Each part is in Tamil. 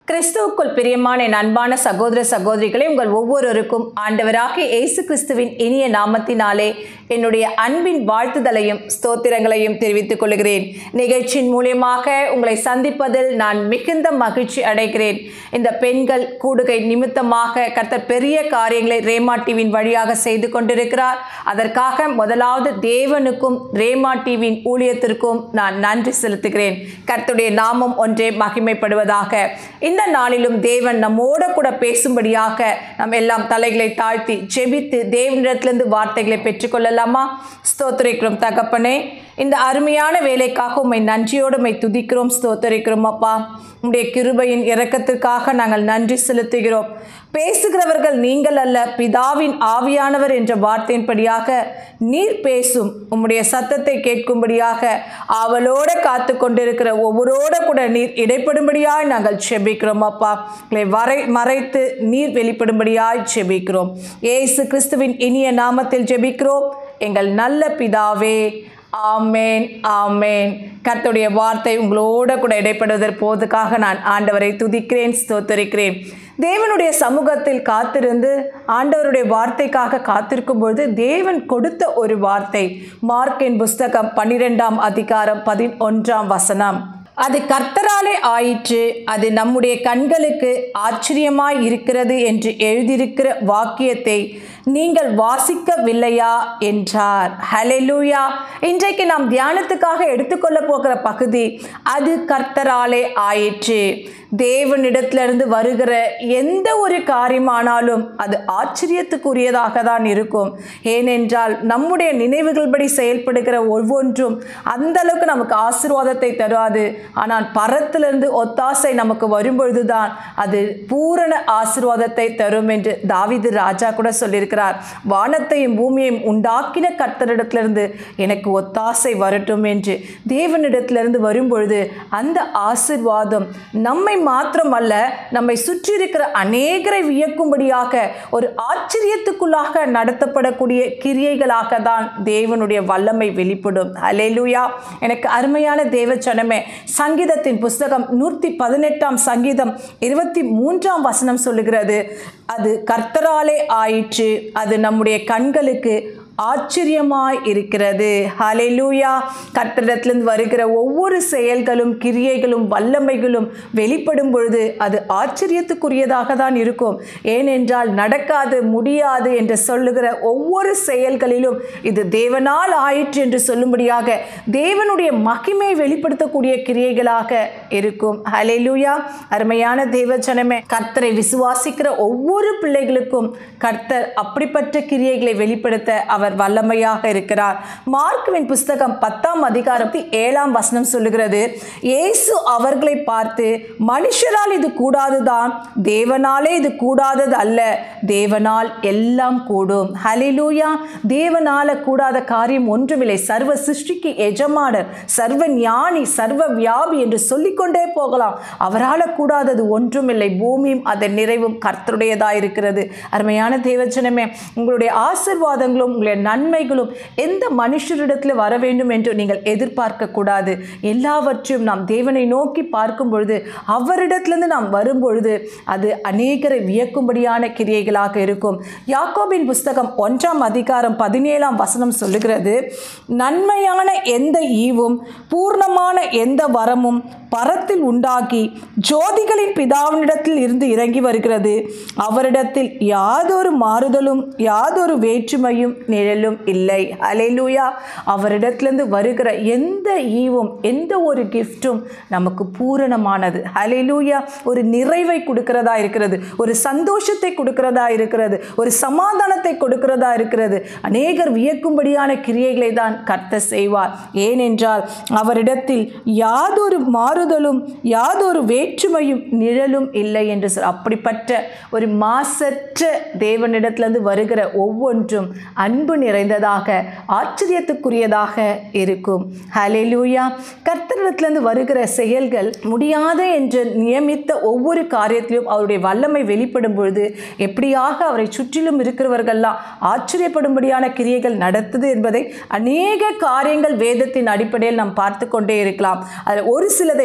கிறிஸ்துவுக்குள் பிரியமான என் அன்பான சகோதர சகோதரிகளே உங்கள் ஒவ்வொருவருக்கும் ஆண்டவராகிய இயேசு கிறிஸ்துவின் இனிய நாமத்தினாலே என்னுடைய அன்பின் வாழ்த்துதலையும் ஸ்தோத்திரங்களையும் தெரிவித்துக் கொள்கிறேன் நிகழ்ச்சியின் மூலியமாக உங்களை சந்திப்பதில் நான் மிகுந்த மகிழ்ச்சி அடைகிறேன் இந்த பெண்கள் கூடுகை நிமித்தமாக கர்த்தர் பெரிய காரியங்களை ரேமா டிவியின் வழியாக செய்து கொண்டிருக்கிறார் அதற்காக முதலாவது தேவனுக்கும் ரேமா டிவியின் ஊழியத்திற்கும் நான் நன்றி செலுத்துகிறேன் கர்த்தருடைய நாமம் ஒன்றே மகிமைப்படுவதாக இந்த நாளிலும் தேவன் நம்மோட கூட பேசும்படியாக நாம் எல்லாம் தலைகளை தாழ்த்தி ஜெபித்து தேவனிடத்திலிருந்து வார்த்தைகளை பெற்றுக்கொள்ளலாமா ஸ்தோத்திரிக்கிறோம் தகப்பனே இந்த அருமையான வேலைக்காக உம்மை நன்றியோடு உம்மை துதிக்கிறோம் ஸ்தோத்தரிக்கிறோம் அப்பா உம்முடைய கிருபையின் இரக்கத்திற்காக நாங்கள் நன்றி செலுத்துகிறோம் பேசுகிறவர்கள் நீங்கள் அல்ல பிதாவின் ஆவியானவர் என்ற வார்த்தையின்படியாக நீர் பேசும் உம்முடைய சத்தத்தை கேட்கும்படியாக ஆவலோடு காத்து கொண்டிருக்கிற ஒவ்வொருவோட கூட நீர் இடைப்படும்படியாய் நாங்கள் செபிக்கிறோம் அப்பா உங்களை வரை மறைத்து நீர் வெளிப்படும்படியாய் செபிக்கிறோம் ஏசு கிறிஸ்துவின் இனிய நாமத்தில் ஜெபிக்கிறோம் எங்கள் நல்ல பிதாவே ஆமேன் ஆமேன் கர்த்தருடைய வார்த்தை உங்களோட கூட இடைப்படுவதற்போதுக்காக நான் ஆண்டவரை துதிக்கிறேன் ஸ்தோத்தரிக்கிறேன் தேவனுடைய சமூகத்தில் காத்திருந்து ஆண்டவருடைய வார்த்தைக்காக காத்திருக்கும் பொழுது தேவன் கொடுத்த ஒரு வார்த்தை மார்க்கின் புஸ்தகம் பன்னிரெண்டாம் அதிகாரம் பதினொன்றாம் வசனம் அது கர்த்தராலே ஆயிற்று அது நம்முடைய கண்களுக்கு ஆச்சரியமாய் இருக்கிறது என்று எழுதியிருக்கிற வாக்கியத்தை நீங்கள் வாசிக்கவில்லையா என்றார் ஹலெலூயா இன்றைக்கு நாம் தியானத்துக்காக எடுத்துக்கொள்ள போகிற பகுதி அது கர்த்தராலே ஆயிற்று தேவனிடத்திலிருந்து வருகிற எந்த ஒரு காரியமானாலும் அது ஆச்சரியத்துக்குரியதாக தான் இருக்கும் ஏனென்றால் நம்முடைய நினைவுகள்படி செயல்படுகிற ஒவ்வொன்றும் அந்த அளவுக்கு நமக்கு ஆசீர்வாதத்தை தராது ஆனால் பரத்திலிருந்து ஒத்தாசை நமக்கு வரும்பொழுது தான் அது பூரண ஆசீர்வாதத்தை தரும் என்று தாவிது ராஜா கூட சொல்லியிருக்கிறார் வானத்தையும் பூமியையும் உண்டாக்கின கர்த்தரிடத்திலிருந்து எனக்கு ஒத்தாசை வரட்டும் என்று தேவனிடத்திலிருந்து வரும்பொழுது அந்த ஆசிர்வாதம் நம்மை மாத்திரமல்ல நம்மை சுற்றி இருக்கிற அநேகரை வியக்கும்படியாக ஒரு ஆச்சரியத்துக்குள்ளாக நடத்தப்படக்கூடிய கிரியைகளாக தான் தேவனுடைய வல்லமை வெளிப்படும் அலேலுயா எனக்கு அருமையான தேவச்சனமே சங்கீதத்தின் புஸ்தகம் நூற்றி பதினெட்டாம் சங்கீதம் இருபத்தி மூன்றாம் வசனம் சொல்லுகிறது அது கர்த்தராலே ஆயிற்று அது நம்முடைய கண்களுக்கு ஆச்சரியமாய் இருக்கிறது ஹலெலூயா கட்டிடத்திலிருந்து வருகிற ஒவ்வொரு செயல்களும் கிரியைகளும் வல்லமைகளும் வெளிப்படும் பொழுது அது ஆச்சரியத்துக்குரியதாக தான் இருக்கும் ஏனென்றால் நடக்காது முடியாது என்று சொல்லுகிற ஒவ்வொரு செயல்களிலும் இது தேவனால் ஆயிற்று என்று சொல்லும்படியாக தேவனுடைய மகிமை வெளிப்படுத்தக்கூடிய கிரியைகளாக இருக்கும் ஹலெலூயா அருமையான தேவஜனமே கர்த்தரை விசுவாசிக்கிற ஒவ்வொரு பிள்ளைகளுக்கும் கர்த்தர் அப்படிப்பட்ட கிரியைகளை வெளிப்படுத்த அவர் அவர் வல்லமையாக இருக்கிறார் மார்க்குவின் புஸ்தகம் பத்தாம் அதிகாரத்தி ஏழாம் வசனம் சொல்லுகிறது இயேசு அவர்களை பார்த்து மனுஷரால் இது கூடாதுதான் தேவனாலே இது கூடாதது அல்ல தேவனால் எல்லாம் கூடும் ஹலிலூயா தேவனால கூடாத காரியம் ஒன்றுமில்லை சர்வ சிருஷ்டிக்கு எஜமானர் சர்வ ஞானி சர்வ வியாபி என்று சொல்லிக்கொண்டே போகலாம் அவரால் கூடாதது ஒன்றுமில்லை பூமியும் அதன் நிறைவும் கர்த்தருடையதாக இருக்கிறது அருமையான தேவஜனமே உங்களுடைய ஆசிர்வாதங்களும் உங்களுடைய நன்மைகளும் எந்த மனுஷரிடத்தில் வர வேண்டும் என்று நீங்கள் எதிர்பார்க்க கூடாது எல்லாவற்றையும் நாம் தேவனை நோக்கி பார்க்கும் பொழுது அவரிடத்திலிருந்து நாம் வரும்பொழுது அது அநேகரை வியக்கும்படியான கிரியைகளாக இருக்கும் யாக்கோபின் புஸ்தகம் ஒன்றாம் அதிகாரம் பதினேழாம் வசனம் சொல்லுகிறது நன்மையான எந்த ஈவும் பூர்ணமான எந்த வரமும் பரத்தில் உண்டாகி ஜோதிகளின் பிதாவினிடத்தில் இருந்து இறங்கி வருகிறது அவரிடத்தில் யாதொரு மாறுதலும் யாதொரு வேற்றுமையும் நிழலும் இல்லை அலையிலூயா அவரிடத்திலிருந்து வருகிற எந்த ஈவும் எந்த ஒரு கிஃப்டும் நமக்கு பூரணமானது அலையிலூயா ஒரு நிறைவை கொடுக்கிறதா இருக்கிறது ஒரு சந்தோஷத்தை கொடுக்கிறதா இருக்கிறது ஒரு சமாதானத்தை கொடுக்கிறதா இருக்கிறது அநேகர் வியக்கும்படியான கிரியைகளை தான் கர்த்த செய்வார் ஏனென்றால் அவரிடத்தில் யாதொரு மாறுதலும் யாதொரு வேற்றுமையும் நிழலும் இல்லை என்று சொல் அப்படிப்பட்ட ஒரு மாசற்ற தேவனிடத்திலிருந்து வருகிற ஒவ்வொன்றும் அன்பு நிறைந்ததாக ஆச்சரியத்துக்குரியதாக இருக்கும் ஹலெலூயா கர்த்தரிடத்திலிருந்து வருகிற செயல்கள் முடியாத என்று நியமித்த ஒவ்வொரு காரியத்திலும் அவருடைய வல்லமை வெளிப்படும் பொழுது எப்படியாக அவரை சுற்றிலும் இருக்கிறவர்கள்லாம் ஆச்சரியப்படும்படியான கிரியைகள் நடத்துது என்பதை அநேக காரியங்கள் வேதத்தின் அடிப்படையில் நாம் பார்த்து கொண்டே இருக்கலாம் அதில் ஒரு சிலதை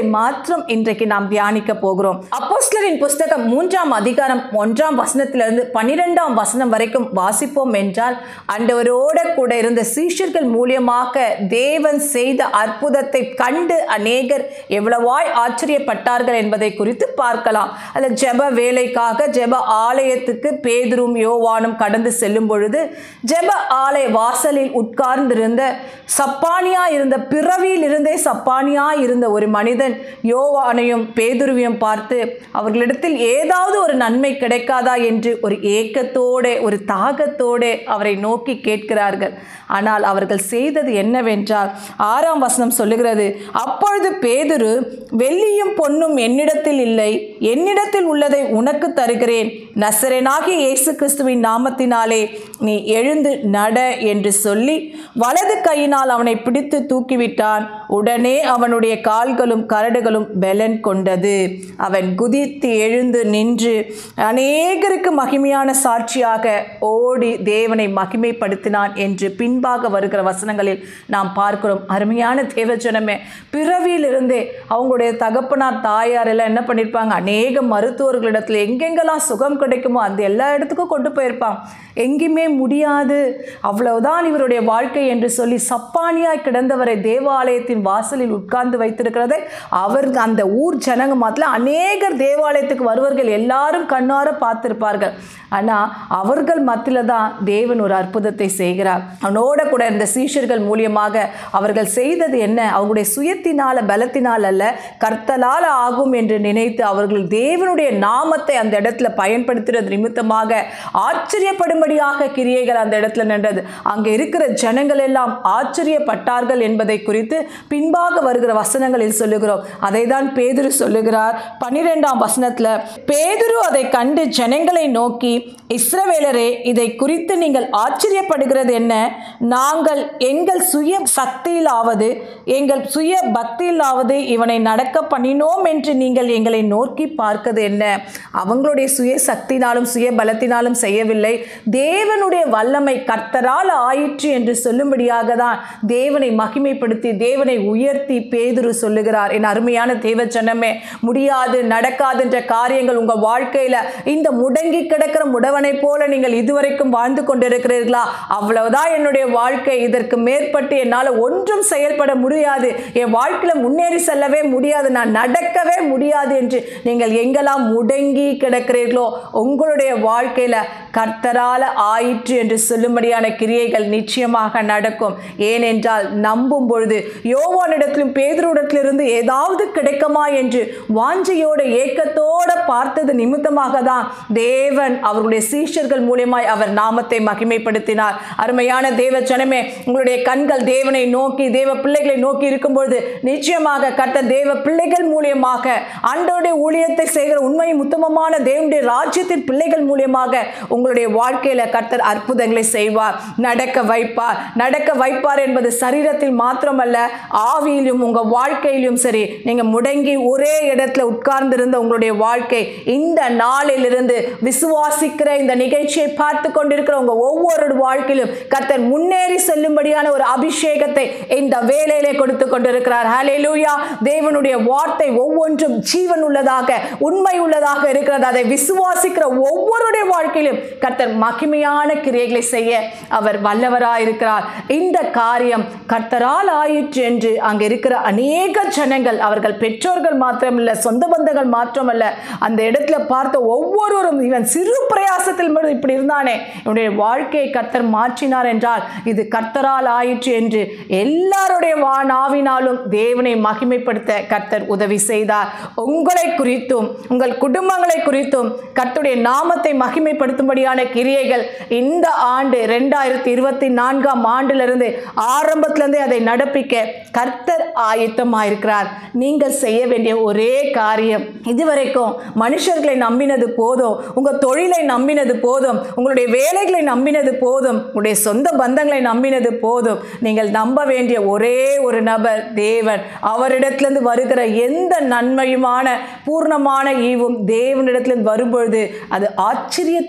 மாத்திரம் இன்றைக்கு நாம் தியானிக்க போகிறோம் அப்போஸ்லரின் புஸ்தகம் மூன்றாம் அதிகாரம் ஒன்றாம் வசனத்திலிருந்து பன்னிரெண்டாம் வசனம் வரைக்கும் வாசிப்போம் என்றால் ஆண்டவரோட கூட இருந்த சீஷர்கள் மூலியமாக தேவன் செய்த அற்புதத்தை கண்டு அநேகர் எவ்வளவாய் ஆச்சரியப்பட்டார்கள் என்பதை குறித்து பார்க்கலாம் அதில் ஜெப வேலைக்காக ஜெப ஆலயத்துக்கு பேதுரும் யோவானும் கடந்து செல்லும் பொழுது ஜெப ஆலய வாசலில் உட்கார்ந்திருந்த சப்பானியா இருந்த பிறவியில் இருந்தே சப்பானியா இருந்த ஒரு மனிதன் யோவானையும் பேதுருவையும் பார்த்து அவர்களிடத்தில் ஏதாவது ஒரு நன்மை கிடைக்காதா என்று ஒரு ஏக்கத்தோட ஒரு தாகத்தோட அவரை நோக்கி கேட்கிறார்கள் ஆனால் அவர்கள் செய்தது என்னவென்றால் ஆறாம் வசனம் சொல்லுகிறது அப்பொழுது பேதுரு வெள்ளியும் பொன்னும் என்னிடத்தில் இல்லை என்னிடத்தில் உள்ளதை உனக்கு தருகிறேன் நசரனாகிய இயேசு கிறிஸ்துவின் நாமத்தினாலே நீ எழுந்து நட என்று சொல்லி வலது கையினால் அவனை பிடித்து தூக்கிவிட்டான் உடனே அவனுடைய கால்களும் கரடுகளும் பெலன் கொண்டது அவன் குதித்து எழுந்து நின்று அநேகருக்கு மகிமையான சாட்சியாக ஓடி தேவனை மகிமைப்படுத்தினான் என்று பின்பாக வருகிற வசனங்களில் நாம் பார்க்கிறோம் அருமையான தேவஜனமே பிறவியிலிருந்தே அவங்களுடைய தகப்பனார் தாயார் எல்லாம் என்ன பண்ணியிருப்பாங்க அநேக மருத்துவர்களிடத்தில் எங்கெங்கெல்லாம் சுகம் கிடைக்குமோ அந்த எல்லா இடத்துக்கும் கொண்டு போயிருப்பாங்க எங்கேயுமே முடியாது அவ்வளவுதான் இவருடைய வாழ்க்கை என்று சொல்லி சப்பானியாய் கிடந்தவரை தேவாலயத்தின் வாசலில் உட்கார்ந்து வைத்திருக்கிறதை அவர் அந்த ஊர் ஜனங்க மாத்திரம் அநேகர் தேவாலயத்துக்கு வருவர்கள் எல்லாரும் கண்ணார பார்த்திருப்பார்கள் ஆனால் அவர்கள் மத்தியில் தான் தேவன் ஒரு அற்புதத்தை செய்கிறார் அவனோட கூட இருந்த சீஷர்கள் மூலியமாக அவர்கள் செய்தது என்ன அவங்களுடைய சுயத்தினால பலத்தினால் அல்ல கர்த்தலால் ஆகும் என்று நினைத்து அவர்கள் தேவனுடைய நாமத்தை அந்த இடத்துல பயன்படுத்துறது நிமித்தமாக ஆச்சரியப்படும்படியாக கிரியைகள் அந்த இடத்துல நின்றது அங்கே இருக்கிற ஜனங்கள் எல்லாம் ஆச்சரியப்பட்டார்கள் என்பதை குறித்து பின்பாக வருகிற வசனங்களில் சொல்லுகிறோம் அதை தான் பேதுரு சொல்லுகிறார் பன்னிரெண்டாம் வசனத்தில் பேதுரு அதை கண்டு ஜனங்களை நோக்கி இஸ்ரவேலரே இதை குறித்து நீங்கள் ஆச்சரியப்படுகிறது என்ன நாங்கள் எங்கள் சுய சக்தியிலாவது எங்கள் சுய பக்தியிலாவது இவனை நடக்க பண்ணினோம் என்று நீங்கள் எங்களை நோக்கி பார்க்கிறது என்ன அவங்களுடைய சுய சக்தினாலும் சுய பலத்தினாலும் செய்யவில்லை தேவனுடைய வல்லமை கர்த்தரால் ஆயிற்று என்று சொல்லும்படியாக தான் தேவனை மகிமைப்படுத்தி தேவனை உயர்த்தி பேதுரு சொல்லுகிறார் என் அருமையான தேவ ஜனமே முடியாது நடக்காது என்ற காரியங்கள் உங்கள் வாழ்க்கையில் இந்த முடங்கி கிடக்கிற முடவனை போல நீங்கள் இதுவரைக்கும் வாழ்ந்து கொண்டிருக்கிறீர்களா அவ்வளவுதான் என்னுடைய வாழ்க்கை இதற்கு மேற்பட்டு என்னால் ஒன்றும் செயல்பட முடியாது என் வாழ்க்கையில் முன்னேறி செல்லவே முடியாது நான் நடக்கவே முடியாது என்று நீங்கள் எங்கெல்லாம் முடங்கி கிடக்கிறீர்களோ உங்களுடைய வாழ்க்கையில் கர்த்தரால் ஆயிற்று என்று சொல்லும்படியான கிரியைகள் நிச்சயமாக நடக்கும் ஏனென்றால் நம்பும் பொழுது யோவானிடத்திலும் பேதரிடத்திலிருந்து ஏதாவது கிடைக்குமா என்று வாஞ்சையோட ஏக்கத்தோட பார்த்தது நிமித்தமாக தான் தேவன் அவருடைய சீஷர்கள் மூலியமாய் அவர் நாமத்தை மகிமைப்படுத்தினார் அருமையான தேவ ஜனமே உங்களுடைய கண்கள் தேவனை நோக்கி தேவ பிள்ளைகளை நோக்கி இருக்கும்பொழுது நிச்சயமாக கர்த்தர் தேவ பிள்ளைகள் மூலியமாக ஆண்டோடைய ஊழியத்தை செய்கிற உண்மையும் உத்தமமான தேவனுடைய ராஜ்யத்தின் பிள்ளைகள் மூலியமாக உங்களுடைய வாழ்க்கையில கர்த்தர் அற்புதங்களை செய்வார் நடக்க வைப்பார் நடக்க வைப்பார் என்பது சரீரத்தில் மாத்திரமல்ல ஆவியிலும் உங்க வாழ்க்கையிலும் சரி நீங்க முடங்கி ஒரே இடத்துல உட்கார்ந்திருந்த உங்களுடைய வாழ்க்கை இந்த நாளிலிருந்து விசுவாசிக்கிற இந்த நிகழ்ச்சியை பார்த்து கொண்டிருக்கிற உங்க ஒவ்வொரு வாழ்க்கையிலும் கர்த்தர் முன்னேறி செல்லும்படியான ஒரு அபிஷேகத்தை இந்த வேலையிலே கொடுத்து கொண்டிருக்கிறார் ஹalleluya தேவனுடைய வார்த்தை ஒவ்வொன்றும் ஜீவன் உள்ளதாக உண்மை உள்ளதாக இருக்கிறது அதை விசுவாசிக்கிற ஒவ்வொருடைய வாழ்க்கையிலும் கர்த்தர் மகிமையான கிரியைகளை செய்ய அவர் வல்லவராய் இருக்கிறார் இந்த காரியம் கர்த்தரால் ஆயிற்று என்று அங்கே இருக்கிற அநேக ஜனங்கள் அவர்கள் பெற்றோர்கள் மாத்திரமல்ல சொந்த பந்தங்கள் மாத்திரமல்ல அந்த இடத்துல பார்த்த ஒவ்வொருவரும் இவன் சிறு பிரயாசத்தில் மட்டும் இப்படி இருந்தானே இவனுடைய வாழ்க்கையை கர்த்தர் மாற்றினார் என்றால் இது கர்த்தரால் ஆயிற்று என்று எல்லாருடைய வா நாவினாலும் தேவனை மகிமைப்படுத்த கர்த்தர் உதவி செய்தார் உங்களை குறித்தும் உங்கள் குடும்பங்களை குறித்தும் கர்த்தருடைய நாமத்தை மகிமைப்படுத்தும்படியான கிரியைகள் இந்த ஆண்டு ரெண்டாயிரத்தி இருபத்தி நான்காம் ஆண்டிலிருந்து ஆரம்பத்திலிருந்தே அதை நடப்பிக்க கர்த்தர் ஆயத்தமாயிருக்கிறார் நீங்கள் செய்ய வேண்டிய ஒரே காரியம் இதுவரைக்கும் மனுஷர்களை நம்பினது போதும் உங்கள் தொழிலை நம்பினது போதும் உங்களுடைய வேலைகளை நம்பினது போதும் உங்களுடைய சொந்த பந்தங்களை நம்பினது போதும் நீங்கள் நம்ப வேண்டிய ஒரே ஒரு நபர் தேவன் அவரிடத்திலிருந்து வருகிற எந்த நன்மையுமான பூர்ணமான ஈவும் தேவனிடத்திலிருந்து வரும்பொழுது அது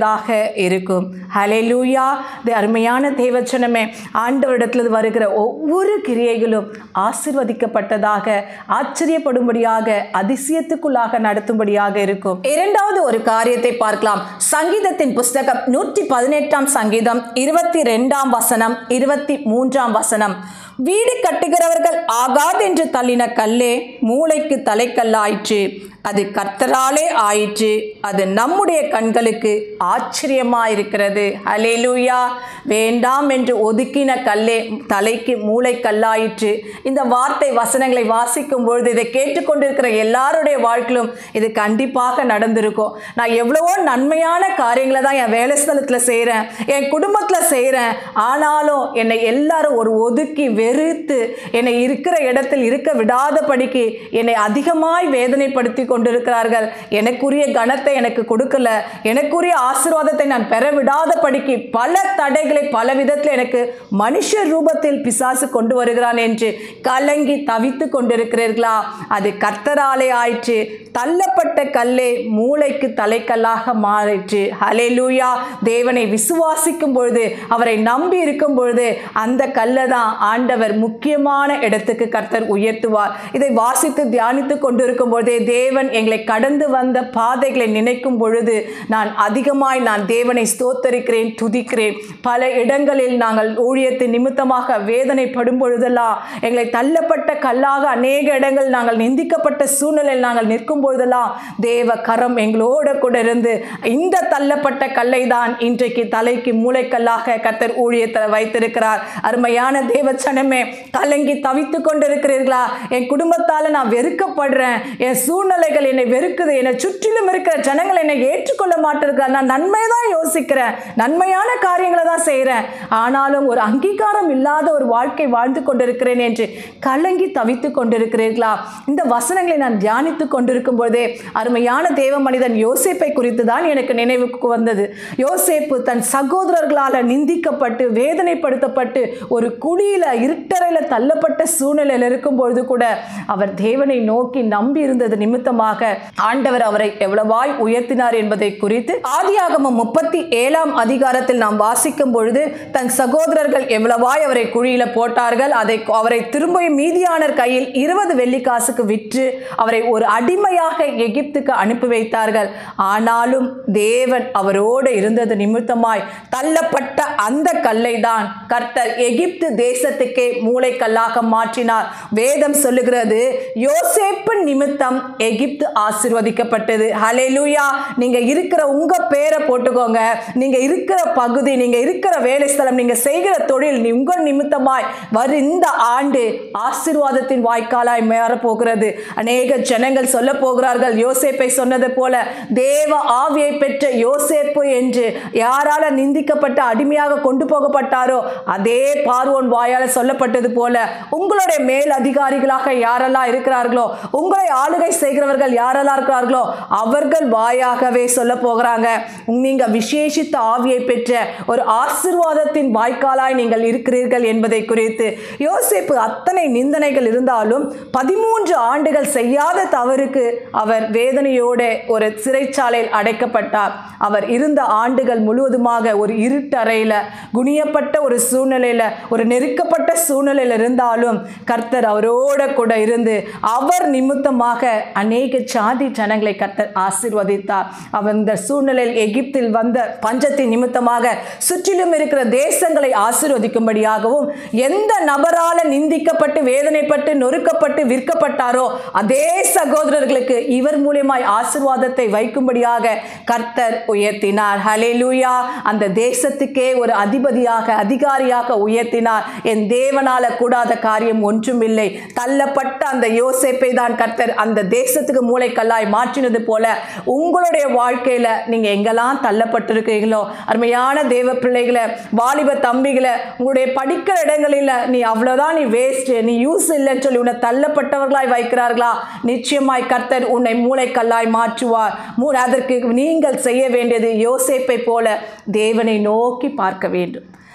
கூடியதாக இருக்கும் ஹalleluya இது அருமையான தேவச்சனமே ஆண்டவரிடத்தில் வருகிற ஒவ்வொரு கிரியைகளும் ஆசிர்வதிக்கப்பட்டதாக ஆச்சரியப்படும்படியாக அதிசயத்துக்குள்ளாக நடத்தும்படியாக இருக்கும் இரண்டாவது ஒரு காரியத்தை பார்க்கலாம் சங்கீதத்தின் புஸ்தகம் நூற்றி பதினெட்டாம் சங்கீதம் இருபத்தி ரெண்டாம் வசனம் இருபத்தி மூன்றாம் வசனம் வீடு கட்டுகிறவர்கள் ஆகாதென்று தள்ளின கல்லே மூளைக்கு தலைக்கல்லாயிற்று அது கர்த்தராலே ஆயிற்று அது நம்முடைய கண்களுக்கு ஆச்சரியமாயிருக்கிறது அலேலூயா வேண்டாம் என்று ஒதுக்கின கல்லே தலைக்கு மூளை கல்லாயிற்று இந்த வார்த்தை வசனங்களை வாசிக்கும் பொழுது இதை கேட்டுக்கொண்டிருக்கிற எல்லாருடைய வாழ்க்கையிலும் இது கண்டிப்பாக நடந்திருக்கும் நான் எவ்வளவோ நன்மையான காரியங்களை தான் என் வேலை ஸ்தலத்தில் செய்கிறேன் என் குடும்பத்தில் செய்கிறேன் ஆனாலும் என்னை எல்லாரும் ஒரு ஒதுக்கி வெறுத்து என்னை இருக்கிற இடத்தில் இருக்க விடாதபடிக்கு என்னை அதிகமாய் வேதனைப்படுத்தி கொண்டிருக்கிறார்கள் எனக்குரிய கனத்தை எனக்கு கொடுக்கல எனக்குரிய ஆசீர்வாதத்தை நான் பெற விடாதபடிக்கு பல தடைகளை பல விதத்தில் எனக்கு மனுஷ ரூபத்தில் பிசாசு கொண்டு வருகிறான் என்று கலங்கி தவித்து கொண்டிருக்கிறீர்களா அது கர்த்தராலே ஆயிற்று தள்ளப்பட்ட கல்லே மூளைக்கு தலைக்கல்லாக மாறிற்று ஹalleluya தேவனை விசுவாசிக்கும் பொழுது அவரை நம்பி இருக்கும் பொழுது அந்த கல்லை தான் ஆண்டவர் முக்கியமான இடத்துக்கு கர்த்தர் உயர்த்துவார் இதை வாசித்து தியானித்து கொண்டிருக்கும் பொழுதே தேவன் எங்களை கடந்து வந்த பாதைகளை நினைக்கும் பொழுது நான் அதிகமாய் நான் தேவனை ஸ்தோத்தரிக்கிறேன் துதிக்கிறேன் பல இடங்களில் நாங்கள் ஊழியத்தின் நிமித்தமாக வேதனைப்படும் பொழுதெல்லாம் எங்களை தள்ளப்பட்ட கல்லாக அநேக இடங்கள் நாங்கள் நிந்திக்கப்பட்ட சூழ்நிலையில் நாங்கள் நிற்கும் பொழுதெல்லாம் தேவ கரம் எங்களோட கூட இருந்து இந்த தள்ளப்பட்ட கல்லை தான் இன்றைக்கு தலைக்கு மூளைக்கல்லாக கத்தர் ஊழியத்தில் வைத்திருக்கிறார் அருமையான தேவச்சனமே கலங்கி தவித்து கொண்டிருக்கிறீர்களா என் குடும்பத்தால் நான் வெறுக்கப்படுறேன் என் சூழ்நிலைகள் என்னை வெறுக்குது என்னை சுற்றிலும் இருக்கிற ஜனங்கள் என்னை ஏற்றுக்கொள்ள மாட்டிருக்கிறா நான் நன்மை தான் யோசிக்கிறேன் நன்மையான காரியங்களை தான் செய்கிறேன் ஆனாலும் ஒரு அங்கீகாரம் இல்லாத ஒரு வாழ்க்கை வாழ்ந்து கொண்டிருக்கிறேன் என்று கலங்கி தவித்து கொண்டிருக்கிறீர்களா இந்த வசனங்களை நான் தியானித்து கொண்டிருக்கும் பொழுதே அருமையான தேவ மனிதன் யோசேப்பை குறித்து தான் எனக்கு நினைவுக்கு வந்தது யோசேப்பு தன் சகோதரர்களால் நிந்திக்கப்பட்டு வேதனைப்படுத்தப்பட்டு ஒரு குழியில இருட்டறையில் தள்ளப்பட்ட சூழ்நிலையில் இருக்கும் பொழுது கூட அவர் தேவனை நோக்கி நம்பி இருந்தது நிமித்தமாக ஆண்டவர் அவரை எவ்வளவாய் உயர்த்தினார் என்பதை குறித்து ஆதியாகமம் முப்பத்தி ஏழாம் அதிகாரத்தில் நாம் வாசிக்கும் பொழுது தன் சகோதரர்கள் எவ்வளவாய் அவரை குழியில போட்டார்கள் அதை அவரை திரும்பியும் மீதியானர் கையில் இருபது வெள்ளிக்காசுக்கு விற்று அவரை ஒரு அடிமையாக எகிப்துக்கு அனுப்பி வைத்தார்கள் ஆனாலும் தேவன் அவரோடு இருந்தது நிமித்தமாய் தள்ளப்பட்ட அந்த கல்லை தான் கர்த்தர் எகிப்து தேசத்துக்கே மூளைக்கல்லாக மாற்றினார் வேதம் சொல்லுகிறது யோசேப்பு நிமித்தம் எகிப்து ஆசீர்வதிக்கப்பட்டது ஹalleluya நீங்க இருக்கிற உங்க பேரை போட்டுக்கோங்க நீங்க இருக்கிற பகுதி நீங்க இருக்கிற வேலை ஸ்தலம் நீங்க செய்கிற தொழில் நீ உங்கள் நிமித்தமாய் வரும் இந்த ஆண்டு ஆசீர்வாதத்தின் வாய்க்காலாய் மாறப் போகிறது அநேக ஜனங்கள் சொல்ல போகிறார்கள் யோசேப்பை சொன்னது போல தேவ ஆவியை பெற்ற யோசேப்பு என்று யாரால நிந்திக்கப்பட்ட அடிமையாக கொண்டு போகப்பட்டாரோ அதே பார்வோன் வாயால சொல்லப்பட்டது போல உங்களுடைய மேல் அதிகாரிகளாக யாரெல்லாம் இருக்கிறார்களோ உங்களை ஆளுகை செய்கிறவர்கள் யாரெல்லாம் இருக்கிறார்களோ அவர்கள் வாயாகவே சொல்ல போகிறாங்க நீங்க விசேஷித்த ஆவியை பெற்ற ஒரு ஆசிர்வாதத்தின் வாய்க்காலாய் நீங்கள் இருக்கிறீர்கள் என்பதை குறித்து யோசேப்பு அத்தனை நிந்தனைகள் இருந்தாலும் பதிமூன்று ஆண்டுகள் செய்யாத தவறுக்கு அவர் வேதனையோட ஒரு சிறைச்சாலையில் அடைக்கப்பட்டார் அவர் இருந்த ஆண்டுகள் முழுவதுமாக ஒரு இருட்டறையில் குனியப்பட்ட ஒரு சூழ்நிலையில் ஒரு நெருக்கப்பட்ட சூழ்நிலையில் இருந்தாலும் கர்த்தர் அவரோட கூட இருந்து அவர் நிமித்தமாக அநேக சாதி ஜனங்களை கர்த்தர் ஆசீர்வதித்தார் அவர் இந்த சூழ்நிலையில் எகிப்தில் வந்த பஞ்சத்தின் நிமித்தமாக சுற்றிலும் இருக்கிற தேசங்களை ஆசீர்வதிக்கும்படியாகவும் எந்த நபரால நிந்திக்கப்பட்டு வேதனைப்பட்டு நொறுக்கப்பட்டு விற்கப்பட்டாரோ அதே சகோதரர்களுக்கு இவர் மூலியமாய் ஆசீர்வாதத்தை வைக்கும்படியாக கர்த்தர் உயர்த்தினார் ஹalleluya அந்த தேசத்துக்கே ஒரு அதிபதியாக அதிகாரியாக உயர்த்தினார் என் தேவனால கூடாத காரியம் ஒன்றுமில்லை தள்ளப்பட்ட அந்த யோசேப்பை தான் கர்த்தர் அந்த தேசத்துக்கு மூளைக்கல்லாய் மாற்றினது போல உங்களுடைய வாழ்க்கையில நீங்க எங்கெல்லாம் தள்ளப்பட்டிருக்கீங்களோ அருமையான தேவ பிள்ளைகளை வாலிப தம்பிகளை உங்களுடைய படிக்கிற இடங்களில் நீ அவ்வளோதான் நீ வேஸ்ட் நீ யூஸ் இல்லைன்னு சொல்லி உன்னை தள்ளப்பட்டவர்களாய் வைக்கிறார்களா நிச்சயமாய் கர்த்தர் உன்னை மூளைக்கல்லாய் மாற்றுவார் மூ அதற்கு நீங்கள் செய்ய வேண்டியது யோசேப்பை போல தேவனை நோக்கி பார்க்க வேண்டும்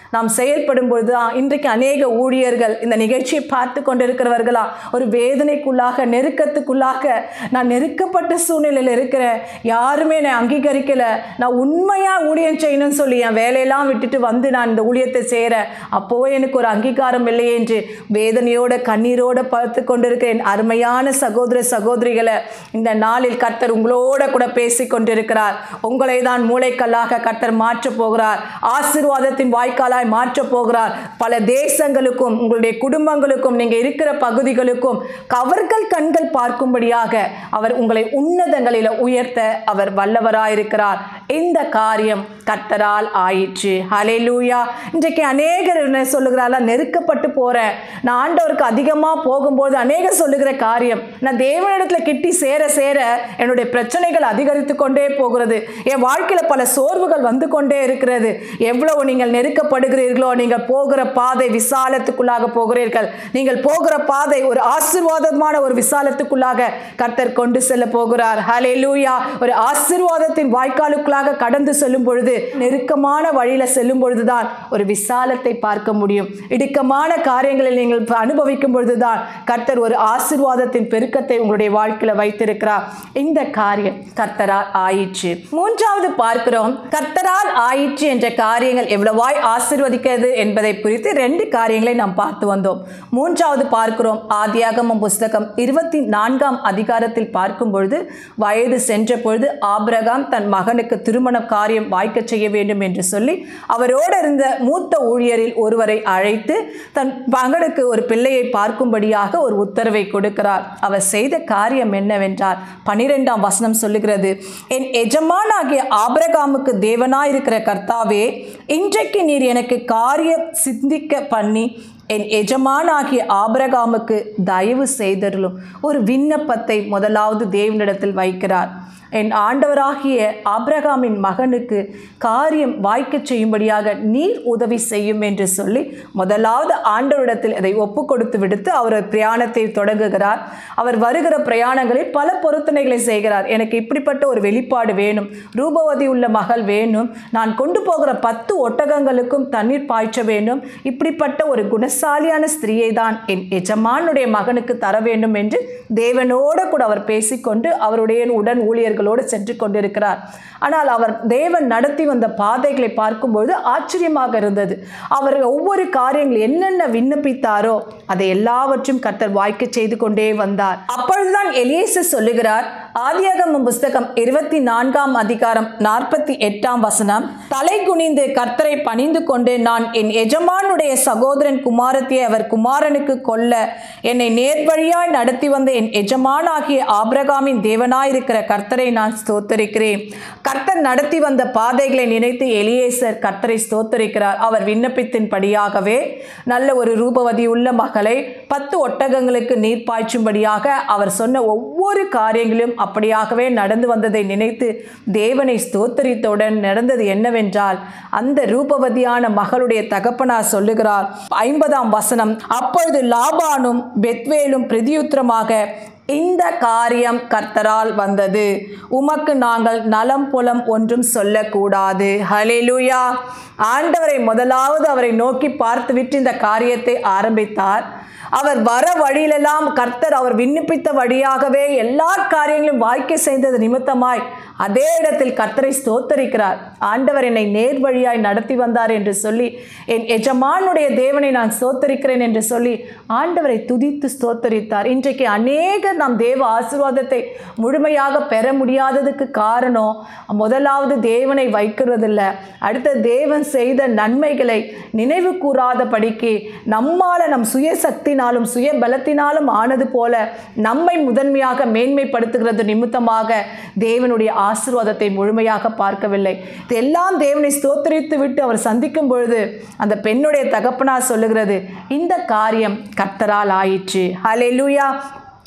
நாம் செயல்படும் பொழுது தான் இன்றைக்கு அநேக ஊழியர்கள் இந்த நிகழ்ச்சியை பார்த்து கொண்டிருக்கிறவர்களா ஒரு வேதனைக்குள்ளாக நெருக்கத்துக்குள்ளாக நான் நெருக்கப்பட்ட சூழ்நிலையில் இருக்கிறேன் யாருமே என்னை அங்கீகரிக்கலை நான் உண்மையாக ஊழியம் செய்யணும்னு சொல்லி என் வேலையெல்லாம் விட்டுட்டு வந்து நான் இந்த ஊழியத்தை செய்கிறேன் அப்போவே எனக்கு ஒரு அங்கீகாரம் இல்லையே என்று வேதனையோட கண்ணீரோட பார்த்து கொண்டிருக்கிறேன் அருமையான சகோதர சகோதரிகளை இந்த நாளில் கர்த்தர் உங்களோட கூட பேசி கொண்டிருக்கிறார் உங்களை தான் மூளைக்கல்லாக கர்த்தர் மாற்றப் போகிறார் ஆசீர்வாதத்தின் வாய்க்காலாய் மாற்றப் போகிறார் பல தேசங்களுக்கும் உங்களுடைய குடும்பங்களுக்கும் நீங்கள் இருக்கிற பகுதிகளுக்கும் கவர்கள் கண்கள் பார்க்கும்படியாக அவர் உங்களை உன்னதங்களில் உயர்த்த அவர் வல்லவராயிருக்கிறார் இந்த காரியம் கர்த்தரால் ஆயிற்று ஹalleluya இன்றைக்கு அநேகர் என்ன சொல்லுகிறாரா நெருக்கப்பட்டு போகிறேன் நான் ஆண்டவருக்கு அதிகமாக போகும்போது அநேகர் சொல்லுகிற காரியம் நான் தேவனிடத்தில் கிட்டி சேர சேர என்னுடைய பிரச்சனைகள் அதிகரித்து கொண்டே போகிறது என் வாழ்க்கையில் பல சோர்வுகள் வந்து கொண்டே இருக்கிறது எவ்வளவு நீங்கள் நெருக்கப்படுகிறீர்களோ நீங்கள் போகிற பாதை விசாலத்துக்குள்ளாக போகிறீர்கள் நீங்கள் போகிற பாதை ஒரு ஆசீர்வாதமான ஒரு விசாலத்துக்குள்ளாக கர்த்தர் கொண்டு செல்ல போகிறார் ஹalleluya ஒரு ஆசீர்வாதத்தின் வாய்க்காலுக்குள்ளாக கடந்து செல்லும் பொழுது நெருக்கமான வழியில செல்லும் பொழுதுதான் ஒரு விசாலத்தை பார்க்க முடியும் இடுக்கமான காரியங்களில் நீங்கள் அனுபவிக்கும் பொழுதுதான் கர்த்தர் ஒரு ஆசீர்வாதத்தின் பெருக்கத்தை உங்களுடைய வாழ்க்கையில வைத்திருக்கிறார் இந்த காரியம் கர்த்தரால் ஆயிற்று மூன்றாவது பார்க்கிறோம் கர்த்தரால் ஆயிற்று என்ற காரியங்கள் எவ்வளவாய் ஆசீர்வதிக்கிறது என்பதை குறித்து ரெண்டு காரியங்களை நாம் பார்த்து வந்தோம் மூன்றாவது பார்க்கிறோம் ஆதியாகமம் புஸ்தகம் இருபத்தி நான்காம் அதிகாரத்தில் பார்க்கும் பொழுது வயது சென்ற பொழுது ஆபிரகாம் தன் மகனுக்கு திருமண காரியம் வாய்க்க செய்ய வேண்டும் என்று சொல்லி அவரோடு இருந்த மூத்த ஊழியரில் ஒருவரை அழைத்து தன் மகனுக்கு ஒரு பிள்ளையை பார்க்கும்படியாக ஒரு உத்தரவை கொடுக்கிறார் அவர் செய்த காரியம் என்னவென்றால் பனிரெண்டாம் வசனம் சொல்லுகிறது என் எஜமானாகிய ஆபிரகாமுக்கு தேவனாயிருக்கிற கர்த்தாவே இன்றைக்கு நீர் எனக்கு காரியம் சிந்திக்க பண்ணி என் எஜமானாகிய ஆபிரகாமுக்கு தயவு செய்தருளும் ஒரு விண்ணப்பத்தை முதலாவது தேவனிடத்தில் வைக்கிறார் என் ஆண்டவராகிய ஆபிரகாமின் மகனுக்கு காரியம் வாய்க்கச் செய்யும்படியாக நீர் உதவி செய்யும் என்று சொல்லி முதலாவது ஆண்டவரிடத்தில் அதை ஒப்பு கொடுத்து விடுத்து அவர் பிரயாணத்தை தொடங்குகிறார் அவர் வருகிற பிரயாணங்களில் பல பொருத்தனைகளை செய்கிறார் எனக்கு இப்படிப்பட்ட ஒரு வெளிப்பாடு வேணும் ரூபவதி உள்ள மகள் வேணும் நான் கொண்டு போகிற பத்து ஒட்டகங்களுக்கும் தண்ணீர் பாய்ச்ச வேண்டும் இப்படிப்பட்ட ஒரு குணசாலியான ஸ்திரீயை தான் என் எஜமானுடைய மகனுக்கு தர வேண்டும் என்று தேவனோடு கூட அவர் பேசிக்கொண்டு அவருடைய உடன் ஊழியர்களோடு சென்று கொண்டிருக்கிறார் ஆனால் அவர் தேவன் நடத்தி வந்த பாதைகளை பார்க்கும்பொழுது ஆச்சரியமாக இருந்தது அவர் ஒவ்வொரு காரியங்கள் என்னென்ன விண்ணப்பித்தாரோ அதை எல்லாவற்றையும் கர்த்தர் வாய்க்க செய்து கொண்டே வந்தார் அப்பொழுதுதான் எலியேசு சொல்லுகிறார் ஆதியாகமம் புஸ்தகம் இருபத்தி நான்காம் அதிகாரம் நாற்பத்தி எட்டாம் வசனம் தலை குனிந்து கர்த்தரை பணிந்து கொண்டு நான் என் எஜமானுடைய சகோதரன் குமாரத்தியை அவர் குமாரனுக்கு கொல்ல என்னை நேர்வழியாய் நடத்தி வந்த என் எஜமானாகிய ஆபிரகாமின் தேவனாயிருக்கிற கர்த்தரை நான் ஸ்தோத்தரிக்கிறேன் கர்த்தர் நடத்தி வந்த பாதைகளை நினைத்து எலியேசர் கர்த்தரை ஸ்தோத்தரிக்கிறார் அவர் விண்ணப்பித்தின்படியாகவே நல்ல ஒரு ரூபவதி உள்ள மகளை பத்து ஒட்டகங்களுக்கு நீர் பாய்ச்சும்படியாக அவர் சொன்ன ஒவ்வொரு காரியங்களும் அப்படியாகவே நடந்து வந்ததை நினைத்து தேவனை ஸ்தோத்தரித்தவுடன் நடந்தது என்னவென்றால் அந்த ரூபவதியான மகளுடைய தகப்பனார் சொல்லுகிறார் ஐம்பதாம் வசனம் அப்பொழுது லாபானும் பெத்வேலும் பிரதியுத்திரமாக இந்த காரியம் கர்த்தரால் வந்தது உமக்கு நாங்கள் நலம் புலம் ஒன்றும் சொல்லக்கூடாது ஹலேலுயா ஆண்டவரை முதலாவது அவரை நோக்கி பார்த்துவிட்டு இந்த காரியத்தை ஆரம்பித்தார் அவர் வர வழியிலெல்லாம் கர்த்தர் அவர் விண்ணப்பித்த வழியாகவே எல்லா காரியங்களும் வாய்க்க செய்தது நிமித்தமாய் அதே இடத்தில் கர்த்தரை ஸ்தோத்தரிக்கிறார் ஆண்டவர் என்னை நேர் வழியாய் நடத்தி வந்தார் என்று சொல்லி என் எஜமானுடைய தேவனை நான் ஸ்தோத்தரிக்கிறேன் என்று சொல்லி ஆண்டவரை துதித்து ஸ்தோத்தரித்தார் இன்றைக்கு அநேகர் நாம் தேவ ஆசீர்வாதத்தை முழுமையாக பெற முடியாததுக்கு காரணம் முதலாவது தேவனை வைக்கிறதில்ல அடுத்த தேவன் செய்த நன்மைகளை நினைவு கூறாதபடிக்கு நம்மால நம் சுய சக்தினாலும் சுய பலத்தினாலும் ஆனது போல நம்மை முதன்மையாக மேன்மைப்படுத்துகிறது நிமித்தமாக தேவனுடைய ஆசீர்வாதத்தை முழுமையாக பார்க்கவில்லை இதெல்லாம் தேவனை ஸ்தோத்தரித்து விட்டு அவர் சந்திக்கும் பொழுது அந்த பெண்ணுடைய தகப்பனார் சொல்லுகிறது இந்த காரியம் கர்த்தரால் ஆயிற்று ஹalleluya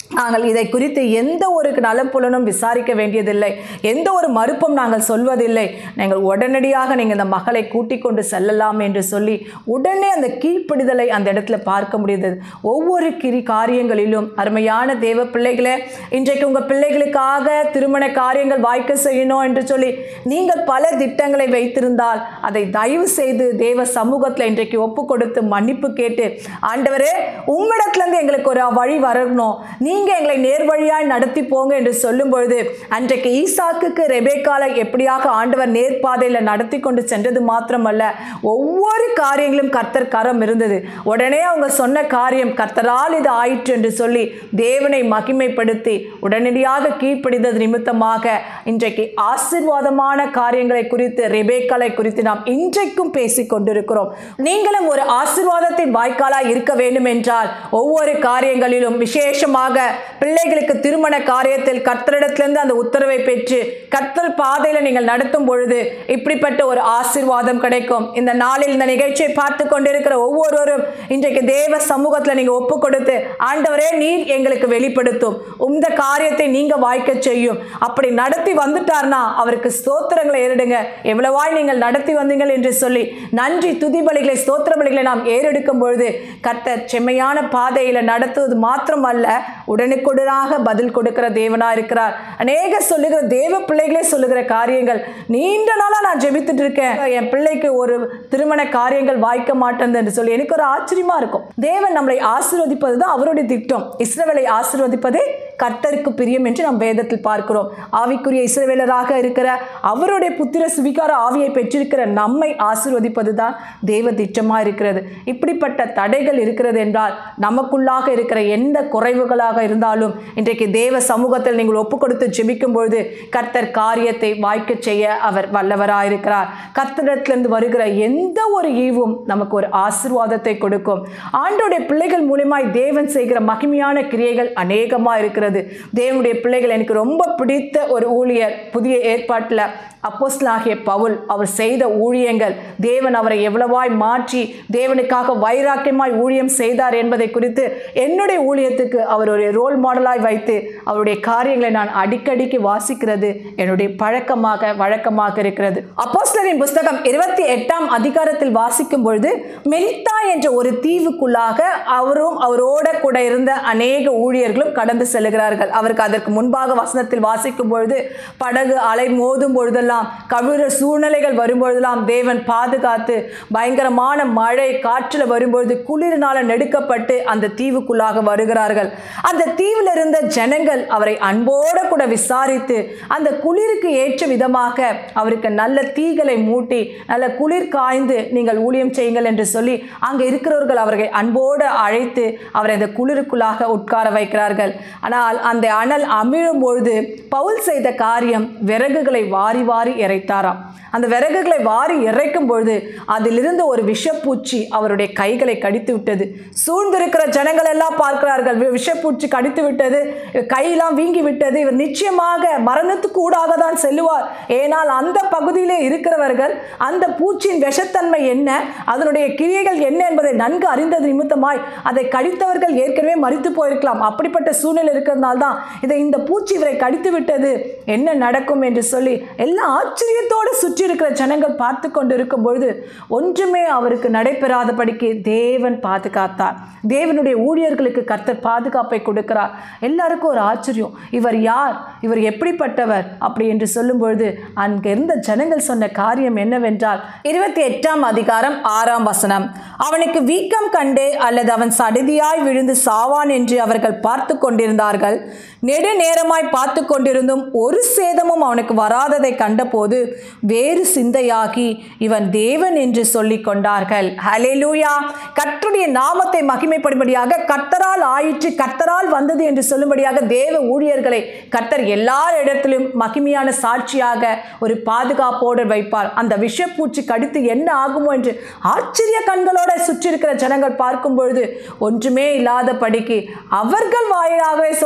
நாங்கள் இதை குறித்து எந்த ஒரு நலப்புலனும் விசாரிக்க வேண்டியதில்லை எந்த ஒரு மறுப்பும் நாங்கள் சொல்வதில்லை நீங்கள் உடனடியாக நீங்கள் இந்த மகளை கூட்டிக் கொண்டு செல்லலாம் என்று சொல்லி உடனே அந்த கீழ்ப்பிடிதலை அந்த இடத்துல பார்க்க முடியுது ஒவ்வொரு கிரி காரியங்களிலும் அருமையான தேவ பிள்ளைகளே இன்றைக்கு உங்கள் பிள்ளைகளுக்காக திருமண காரியங்கள் வாய்க்க செய்யணும் என்று சொல்லி நீங்கள் பல திட்டங்களை வைத்திருந்தால் அதை தயவு செய்து தேவ சமூகத்தில் இன்றைக்கு ஒப்பு கொடுத்து மன்னிப்பு கேட்டு ஆண்டவரே உம்மிடத்துலேருந்து எங்களுக்கு ஒரு வழி வரணும் நீங்கள் எங்களை நேர்வழியாய் நடத்தி போங்க என்று சொல்லும் பொழுது அன்றைக்கு ஈசாக்குக்கு ரெபேக்காலை எப்படியாக ஆண்டவர் நேர்பாதையில் நடத்தி கொண்டு சென்றது மாத்திரமல்ல ஒவ்வொரு காரியங்களும் கர்த்தர் கரம் இருந்தது உடனே அவங்க சொன்ன காரியம் கர்த்தரால் இது ஆயிற்று என்று சொல்லி தேவனை மகிமைப்படுத்தி உடனடியாக கீழ்ப்படிந்தது நிமித்தமாக இன்றைக்கு ஆசீர்வாதமான காரியங்களை குறித்து ரெபேக்காலை குறித்து நாம் இன்றைக்கும் பேசிக் கொண்டிருக்கிறோம் நீங்களும் ஒரு ஆசீர்வாதத்தின் வாய்க்காலாய் இருக்க வேண்டும் என்றால் ஒவ்வொரு காரியங்களிலும் விசேஷமாக பிள்ளைகளுக்கு திருமண காரியத்தில் கர்த்தரிடத்திலிருந்து அந்த உத்தரவை பெற்று கர்த்தர் பாதையில் நீங்கள் நடத்தும் பொழுது இப்படிப்பட்ட ஒரு ஆசீர்வாதம் கிடைக்கும் இந்த நாளில் இந்த நிகழ்ச்சியை பார்த்து கொண்டிருக்கிற ஒவ்வொருவரும் இன்றைக்கு தேவ சமூகத்தில் நீங்கள் ஒப்பு கொடுத்து ஆண்டவரே நீர் எங்களுக்கு வெளிப்படுத்தும் இந்த காரியத்தை நீங்க வாய்க்க செய்யும் அப்படி நடத்தி வந்துட்டார்னா அவருக்கு ஸ்தோத்திரங்களை ஏறிடுங்க எவ்வளவாய் நீங்கள் நடத்தி வந்தீங்கள் என்று சொல்லி நன்றி துதி பலிகளை ஸ்தோத்திர பலிகளை நாம் ஏறெடுக்கும் பொழுது கர்த்தர் செம்மையான பாதையில் நடத்துவது மாத்திரமல்ல உடனுக்குடனாக பதில் கொடுக்கிற தேவனா இருக்கிறார் அநேக சொல்லுகிற தேவ பிள்ளைகளே சொல்லுகிற காரியங்கள் நீண்ட நாளாக நான் ஜெபித்துட்டு இருக்கேன் என் பிள்ளைக்கு ஒரு திருமண காரியங்கள் வாய்க்க மாட்டேன் என்று சொல்லி எனக்கு ஒரு ஆச்சரியமா இருக்கும் தேவன் நம்மளை ஆசீர்வதிப்பது தான் அவருடைய திட்டம் இஸ்ரவேலை ஆசீர்வதிப்பதே கர்த்தருக்கு பிரியம் என்று நாம் வேதத்தில் பார்க்கிறோம் ஆவிக்குரிய இஸ்ரவேலராக இருக்கிற அவருடைய புத்திர சுவிகார ஆவியை பெற்றிருக்கிற நம்மை ஆசீர்வதிப்பது தான் தேவ திட்டமாக இருக்கிறது இப்படிப்பட்ட தடைகள் இருக்கிறது என்றால் நமக்குள்ளாக இருக்கிற எந்த குறைவுகளாக இருந்தாலும் இன்றைக்கு தேவ சமூகத்தில் நீங்கள் ஒப்பு கொடுத்து ஜெபிக்கும் பொழுது கர்த்தர் காரியத்தை வாய்க்க செய்ய அவர் வல்லவராயிருக்கிறார் கர்த்தரிடத்திலிருந்து வருகிற எந்த ஒரு ஈவும் நமக்கு ஒரு ஆசீர்வாதத்தை கொடுக்கும் ஆண்டோடைய பிள்ளைகள் மூலியமாய் தேவன் செய்கிற மகிமையான கிரியைகள் அநேகமாக இருக்கிறது தேவனுடைய பிள்ளைகள் எனக்கு ரொம்ப பிடித்த ஒரு ஊழியர் புதிய ஏற்பாட்டில் அப்போஸ்தலனாகிய பவுல் அவர் செய்த ஊழியங்கள் தேவன் அவரை எவ்வளவாய் மாற்றி தேவனுக்காக வைராக்கியமாய் ஊழியம் செய்தார் என்பதை குறித்து என்னுடைய ஊழியத்துக்கு அவர் ஒரு ரோல் மாடலாய் வைத்து அவருடைய காரியங்களை நான் அடிக்கடிக்கு வாசிக்கிறது என்னுடைய பழக்கமாக வழக்கமாக இருக்கிறது அப்போஸ்தலரின் புஸ்தகம் இருபத்தி எட்டாம் அதிகாரத்தில் வாசிக்கும் பொழுது மெலித்தா என்ற ஒரு தீவுக்குள்ளாக அவரும் அவரோட கூட இருந்த அநேக ஊழியர்களும் கடந்து செல்கிறார்கள் அவருக்கு அதற்கு முன்பாக வசனத்தில் வாசிக்கும் பொழுது படகு அலை மோதும் பொழுதெல்லாம் கவிர சூழ்நிலைகள் வரும்பொழுதெல்லாம் தேவன் பாதுகாத்து பயங்கரமான மழை காற்றில் வரும்பொழுது குளிரினால நெடுக்கப்பட்டு அந்த தீவுக்குள்ளாக வருகிறார்கள் அந்த தீவில் இருந்த ஜனங்கள் அவரை அன்போடு கூட விசாரித்து அந்த குளிருக்கு ஏற்ற விதமாக அவருக்கு நல்ல தீகளை மூட்டி நல்ல குளிர் காய்ந்து நீங்கள் ஊழியம் செய்யுங்கள் என்று சொல்லி அங்கே இருக்கிறவர்கள் அவர்களை அன்போடு அழைத்து அவரை அந்த குளிருக்குள்ளாக உட்கார வைக்கிறார்கள் ஆனால் அந்த அனல் அமிழும் பொழுது பவுல் செய்த காரியம் விறகுகளை வாரி வாரி இறைத்தாராம் அந்த விறகுகளை வாரி இறைக்கும் பொழுது அதிலிருந்து ஒரு விஷப்பூச்சி அவருடைய கைகளை கடித்து விட்டது சூழ்ந்திருக்கிற ஜனங்கள் எல்லாம் பார்க்கிறார்கள் வி- விஷப்பூச்சி கடித்து விட்டது கையெல்லாம் வீங்கி விட்டது இவர் நிச்சயமாக மரணத்துக்கு ஊடாக தான் செல்லுவார் ஏனால் அந்த பகுதியிலே இருக்கிறவர்கள் அந்த பூச்சியின் விஷத்தன்மை என்ன அதனுடைய கிரியைகள் என்ன என்பதை நன்கு அறிந்தது நிமித்தமாய் அதை கடித்தவர்கள் ஏற்கனவே மறித்து போயிருக்கலாம் அப்படிப்பட்ட சூழ்நிலை இருக்கிறதுனால தான் இதை இந்த பூச்சி இவரை கடித்து விட்டது என்ன நடக்கும் என்று சொல்லி எல்லாம் ஆச்சரியத்தோடு சுற்றி இருக்கிற ஜனங்கள் பார்த்து கொண்டு இருக்கும் பொழுது ஒன்றுமே அவருக்கு நடைபெறாதபடிக்கு தேவன் பாதுகாத்தார் தேவனுடைய ஊழியர்களுக்கு கர்த்தர் பாதுகாப்பை கொடுக்கிறார் எல்லாருக்கும் ஒரு ஆச்சரியம் இவர் யார் இவர் எப்படிப்பட்டவர் அப்படி என்று சொல்லும் பொழுது அங்கே இருந்த ஜனங்கள் சொன்ன காரியம் என்னவென்றால் இருபத்தி எட்டாம் அதிகாரம் ஆறாம் வசனம் அவனுக்கு வீக்கம் கண்டு அல்லது அவன் சடுதியாய் விழுந்து சாவான் என்று அவர்கள் பார்த்து கொண்டிருந்தார்கள் நெடு நேரமாய் பார்த்து கொண்டிருந்தும் ஒரு சேதமும் அவனுக்கு வராததை கண்டபோது வேறு சிந்தையாகி இவன் தேவன் என்று சொல்லிக் கொண்டார்கள் ஹalleluya கர்த்தருடைய நாமத்தை மகிமைப்படும்படியாக கர்த்தரால் ஆயிற்று கர்த்தரால் வந்தது என்று சொல்லும்படியாக தேவ ஊழியர்களை கர்த்தர் எல்லா இடத்திலும் மகிமையான சாட்சியாக ஒரு பாதுகாப்போடு வைப்பார் அந்த விஷப்பூச்சி கடித்து என்ன ஆகுமோ என்று ஆச்சரிய கண்களோட சுற்றி இருக்கிற ஜனங்கள் பார்க்கும் பொழுது ஒன்றுமே இல்லாத படிக்கு அவர்கள் வாயிலாகவே சொல்ற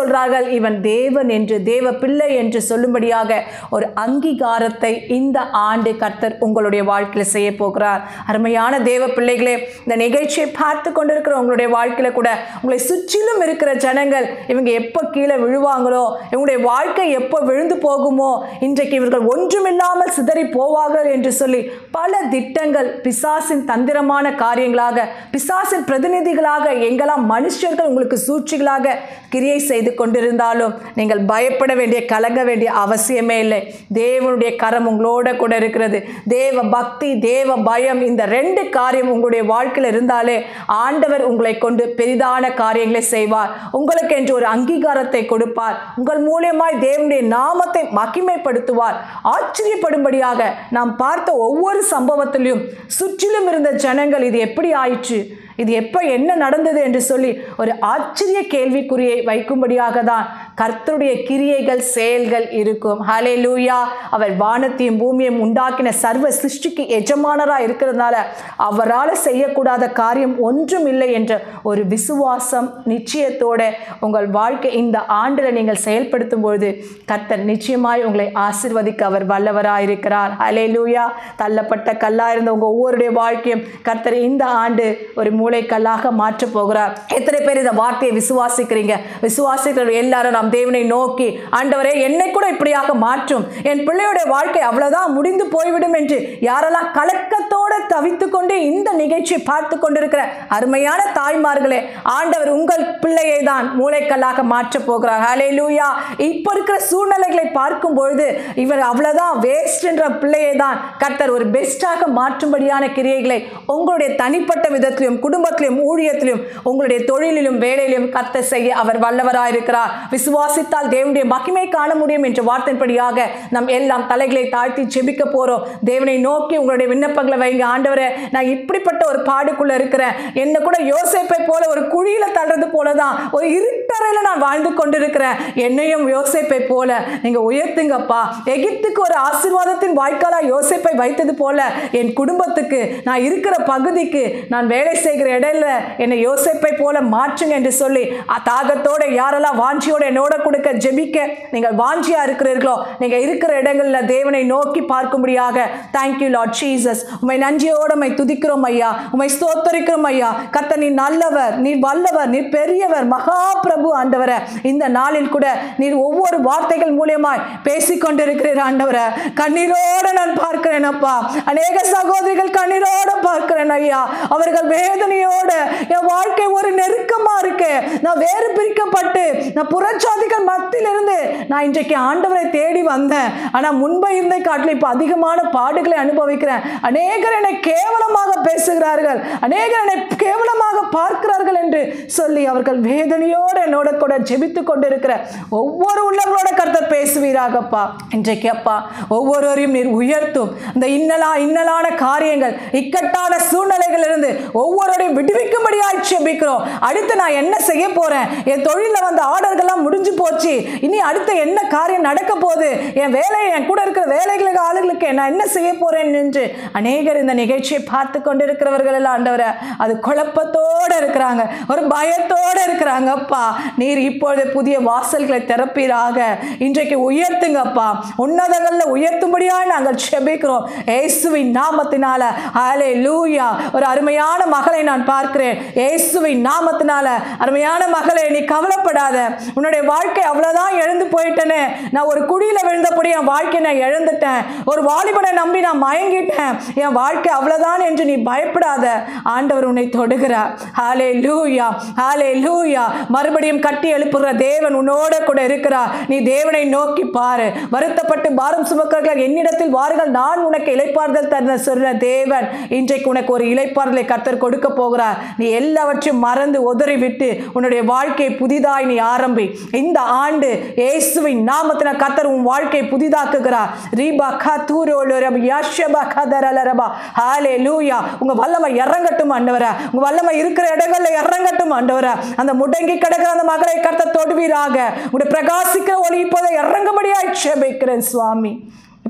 சொல்றார்கள் இவன் தேவன் என்று தேவ பிள்ளை என்று சொல்லும்படியாக ஒரு அங்கீகாரத்தை இந்த ஆண்டு கர்த்தர் உங்களுடைய வாழ்க்கையில் செய்ய போகிறார் அருமையான தேவ பிள்ளைகளே இந்த நிகழ்ச்சியை பார்த்து கொண்டிருக்கிற உங்களுடைய வாழ்க்கையில கூட உங்களை சுற்றிலும் இருக்கிற ஜனங்கள் இவங்க எப்போ கீழே விழுவாங்களோ இவங்களுடைய வாழ்க்கை எப்போ விழுந்து போகுமோ இன்றைக்கு இவர்கள் ஒன்றுமில்லாமல் சிதறி போவார்கள் என்று சொல்லி பல திட்டங்கள் பிசாசின் தந்திரமான காரியங்களாக பிசாசின் பிரதிநிதிகளாக எங்கெல்லாம் மனுஷர்கள் உங்களுக்கு சூழ்ச்சிகளாக கிரியை செய்து கொண்டிருந்தாலும் நீங்கள் பயப்பட வேண்டிய கலங்க வேண்டிய அவசியமே இல்லை தேவனுடைய கரம் உங்களோட கூட இருக்கிறது தேவ பக்தி தேவ பயம் இந்த ரெண்டு காரியம் உங்களுடைய வாழ்க்கையில் இருந்தாலே ஆண்டவர் உங்களை கொண்டு பெரிதான காரியங்களை செய்வார் உங்களுக்கு என்று ஒரு அங்கீகாரத்தை கொடுப்பார் உங்கள் மூலியமாய் தேவனுடைய நாமத்தை மகிமைப்படுத்துவார் ஆச்சரியப்படும்படியாக நாம் பார்த்த ஒவ்வொரு சம்பவத்திலும் சுற்றிலும் இருந்த ஜனங்கள் இது எப்படி ஆயிற்று இது எப்போ என்ன நடந்தது என்று சொல்லி ஒரு ஆச்சரிய கேள்விக்குறியை வைக்கும்படியாக தான் கர்த்தருடைய கிரியைகள் செயல்கள் இருக்கும் ஹலே லூயா அவர் வானத்தையும் பூமியையும் உண்டாக்கின சர்வ சிருஷ்டிக்கு எஜமானராக இருக்கிறதுனால அவரால் செய்யக்கூடாத காரியம் ஒன்றும் இல்லை என்ற ஒரு விசுவாசம் நிச்சயத்தோட உங்கள் வாழ்க்கை இந்த ஆண்டில் நீங்கள் செயல்படுத்தும் பொழுது கர்த்தர் நிச்சயமாய் உங்களை ஆசிர்வதிக்க அவர் வல்லவராக இருக்கிறார் ஹலே லூயா தள்ளப்பட்ட கல்லாக இருந்த உங்கள் ஒவ்வொருடைய வாழ்க்கையும் கர்த்தர் இந்த ஆண்டு ஒரு மூளைக்கல்லாக மாற்றப் போகிறார் எத்தனை பேர் இந்த வார்த்தையை விசுவாசிக்கிறீங்க விசுவாசிக்கிற எல்லாரும் நாம் தேவனை நோக்கி ஆண்டவரே என்னை கூட இப்படியாக மாற்றும் என் பிள்ளையுடைய வாழ்க்கை அவ்வளவுதான் முடிந்து போய்விடும் என்று யாரெல்லாம் கலக்கத்தோடு தவித்து கொண்டு இந்த நிகழ்ச்சியை பார்த்து கொண்டிருக்கிற அருமையான தாய்மார்களே ஆண்டவர் உங்கள் பிள்ளையை தான் மூளைக்கல்லாக மாற்றப் போகிறார் ஹலே லூயா இப்போ இருக்கிற சூழ்நிலைகளை பார்க்கும் பொழுது இவர் அவ்வளவுதான் வேஸ்ட் என்ற பிள்ளையை தான் கர்த்தர் ஒரு பெஸ்ட்டாக மாற்றும்படியான கிரியைகளை உங்களுடைய தனிப்பட்ட விதத்திலும் குடும்பத்திலும் ஊழியத்திலும் உங்களுடைய தொழிலிலும் வேலையிலும் கத்த செய்ய அவர் வல்லவராயிருக்கிறார் விசுவாசித்தால் தேவனுடைய மகிமை காண முடியும் என்ற வார்த்தைப்படியாக நம் எல்லாம் தலைகளை தாழ்த்தி ஜெபிக்க போறோம் தேவனை நோக்கி உங்களுடைய விண்ணப்பங்களை வைங்க ஆண்டவரே நான் இப்படிப்பட்ட ஒரு பாடுக்குள்ள இருக்கிறேன் என்ன கூட யோசேப்பை போல ஒரு குழியில தள்ளுறது போல தான் ஒரு இருட்டறையில நான் வாழ்ந்து கொண்டிருக்கிறேன் என்னையும் யோசேப்பை போல நீங்க உயர்த்துங்கப்பா எகிப்துக்கு ஒரு ஆசீர்வாதத்தின் வாய்க்காலா யோசேப்பை வைத்தது போல என் குடும்பத்துக்கு நான் இருக்கிற பகுதிக்கு நான் வேலை செய்கிற இடையில என்னை யோசேப்பை போல மாற்றுங்க என்று சொல்லி அ- தாகத்தோட யாரெல்லாம் வாஞ்சியோட என்னோட கொடுக்க ஜெபிக்க நீங்கள் வாஞ்சியா இருக்கிறீர்களோ நீங்க இருக்கிற இடங்கள்ல தேவனை நோக்கி பார்க்கும்படியாக தேங்க்யூ லார்ட் ஜீசஸ் உமை நன்றியோட உம்மை துதிக்கிறோம் ஐயா உமை ஸ்தோத்தரிக்கிறோம் ஐயா கர்த்தர் நீ நல்லவர் நீ வல்லவர் நீ பெரியவர் மகா பிரபு ஆண்டவரே இந்த நாளில் கூட நீர் ஒவ்வொரு வார்த்தைகள் மூலியமாய் பேசிக்கொண்டிருக்கிறீர் ஆண்டவரே கண்ணீரோட நான் பார்க்கிறேன் அப்பா அநேக சகோதரிகள் கண்ணீரோட பார்க்கிறேன் ஐயா அவர்கள் வேதனையோட என் வாழ்க்கை ஒரு நெருக்கமா இருக்கு நான் வேறு பிரிக்கப்பட்டு நான் புறச்சாதிகள் மத்தியில இருந்து நான் இன்றைக்கு ஆண்டவரை தேடி வந்தேன் ஆனா முன்பை இருந்த காட்டில் இப்ப அதிகமான பாடுகளை அனுபவிக்கிறேன் அநேகர் என்னை கேவலமாக பேசுகிறார்கள் அநேகர் என்னை கேவலமாக பார்க்கிறார்கள் என்று சொல்லி அவர்கள் வேதனையோடு என்னோட கூட ஜெபித்து கொண்டிருக்கிற ஒவ்வொரு உள்ளங்களோட கருத்தை பேசுவீராகப்பா இன்றைக்கு அப்பா ஒவ்வொருவரையும் நீர் உயர்த்தும் இந்த இன்னலா இன்னலான காரியங்கள் இக்கட்டான சூழ்நிலைகள் இருந்து ஒவ்வொருவரையும் விடுவிக்கும்படியாய் ஜெபிக்கிறோம் அடுத்து நான் என்ன செய்ய போறேன் என் தொழில வந்த ஆர்டர்கள்லாம் முடிஞ்சு போச்சு இனி அடுத்து என்ன காரியம் நடக்க போகுது என் வேலை என் கூட இருக்கிற வேலைகளுக்கு ஆளுகளுக்கு நான் என்ன செய்ய போறேன் என்று அநேகர் இந்த நிகழ்ச்சியை பார்த்து கொண்டிருக்கிறவர்கள் எல்லாம் ஆண்டவரை அது குழப்பத்தோட இருக்கிறாங்க ஒரு பயத்தோட இருக்கிறாங்க அப்பா நீர் இப்பொழுது புதிய வாசல்களை திறப்பீராக இன்றைக்கு உயர்த்துங்கப்பா உன்னதங்களில் உயர்த்தும்படியாக நாங்கள் செபிக்கிறோம் இயேசுவின் நாமத்தினால ஹலே லூயா ஒரு அருமையான மகளை நான் பார்க்கிறேன் இயேசுவின் நாமத்தினால அருமையான மகளே நீ கவலைப்படாத உன்னுடைய வாழ்க்கை அவ்வளவுதான் எழுந்து போயிட்டேனே நான் ஒரு குழியில விழுந்தபடி என் வாழ்க்கை நான் இழந்துட்டேன் ஒரு வாலிபனை நம்பி நான் மயங்கிட்டேன் என் வாழ்க்கை அவ்வளவுதான் என்று நீ பயப்படாத ஆண்டவர் உன்னை தொடுகிறார் ஹாலே லூயா ஹாலே லூயா மறுபடியும் கட்டி எழுப்புகிற தேவன் உன்னோட கூட இருக்கிறார் நீ தேவனை நோக்கி பாரு வருத்தப்பட்டு பாரம் சுமக்கிறவர்கள் என்னிடத்தில் வாருங்கள் நான் உனக்கு இளைப்பாறுதல் தந்த சொல்ற தேவன் இன்றைக்கு உனக்கு ஒரு இளைப்பாறுதலை கர்த்தர் கொடுக்க போகிறார் நீ எல்லாவற்றையும் மறந்து உதறி விட்டு உன்னுடைய வாழ்க்கையை புதிதாய் நீ ஆரம்பி இந்த ஆண்டு இயேசுவின் நாமத்தின கர்த்தர் உன் வாழ்க்கையை புதிதாக்குகிறார் ரீபா கதூரோலோ ரப யஷபா கதரலரபா ஹாலே லூயா உங்க வல்லமை இறங்கட்டும் ஆண்டவரே உங்க வல்லமை இருக்கிற இடங்கள்ல இறங்கட்டும் ஆண்டவரே அந்த முடங்கி கிடக்கிற அந்த மகளை கர்த்தர் தொடுவீராக உடைய பிரகாசிக்கிற ஒளி இப்போதை இறங்கும்படியாய் செபிக்கிறேன் சுவாமி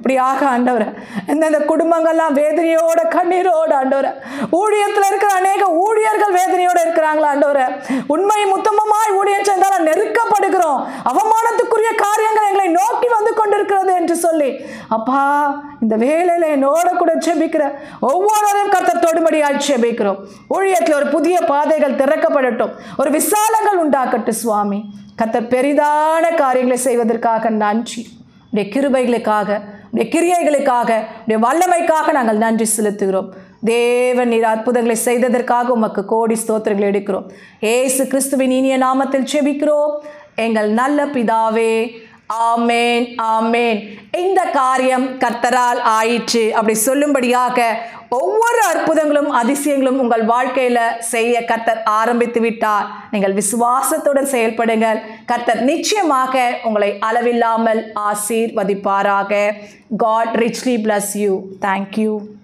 அப்படியாக ஆண்டவரை எந்தெந்த குடும்பங்கள்லாம் வேதனையோட கண்ணீரோட ஆண்டவரை ஊழியத்தில் இருக்கிற அநேக ஊழியர்கள் வேதனையோட இருக்கிறாங்களா ஆண்டவரை உண்மை முத்தமமாய் ஊழியம் செஞ்சாலும் நெருக்கப்படுகிறோம் அவமானத்துக்குரிய காரியங்கள் எங்களை நோக்கி வந்து கொண்டிருக்கிறது என்று சொல்லி அப்பா இந்த வேலையில என்னோட கூட செபிக்கிற ஒவ்வொருவரையும் கர்த்தர் தொடுமடியாய் செபிக்கிறோம் ஊழியத்தில் ஒரு புதிய பாதைகள் திறக்கப்படட்டும் ஒரு விசாலங்கள் உண்டாக்கட்டும் சுவாமி கர்த்தர் பெரிதான காரியங்களை செய்வதற்காக நன்றி உடைய கிருபைகளுக்காக உடைய கிரியைகளுக்காக உடைய வல்லமைக்காக நாங்கள் நன்றி செலுத்துகிறோம் தேவன் நீர் அற்புதங்களை செய்ததற்காக உமக்கு கோடி ஸ்தோத்திரங்களை எடுக்கிறோம் ஏசு கிறிஸ்துவின் இனிய நாமத்தில் செபிக்கிறோம் எங்கள் நல்ல பிதாவே ஆமேன் ஆமேன் இந்த காரியம் கர்த்தரால் ஆயிற்று அப்படி சொல்லும்படியாக ஒவ்வொரு அற்புதங்களும் அதிசயங்களும் உங்கள் வாழ்க்கையில் செய்ய கர்த்தர் ஆரம்பித்து விட்டார் நீங்கள் விசுவாசத்துடன் செயல்படுங்கள் கர்த்தர் நிச்சயமாக உங்களை அளவில்லாமல் ஆசீர்வதிப்பாராக God richly bless you thank you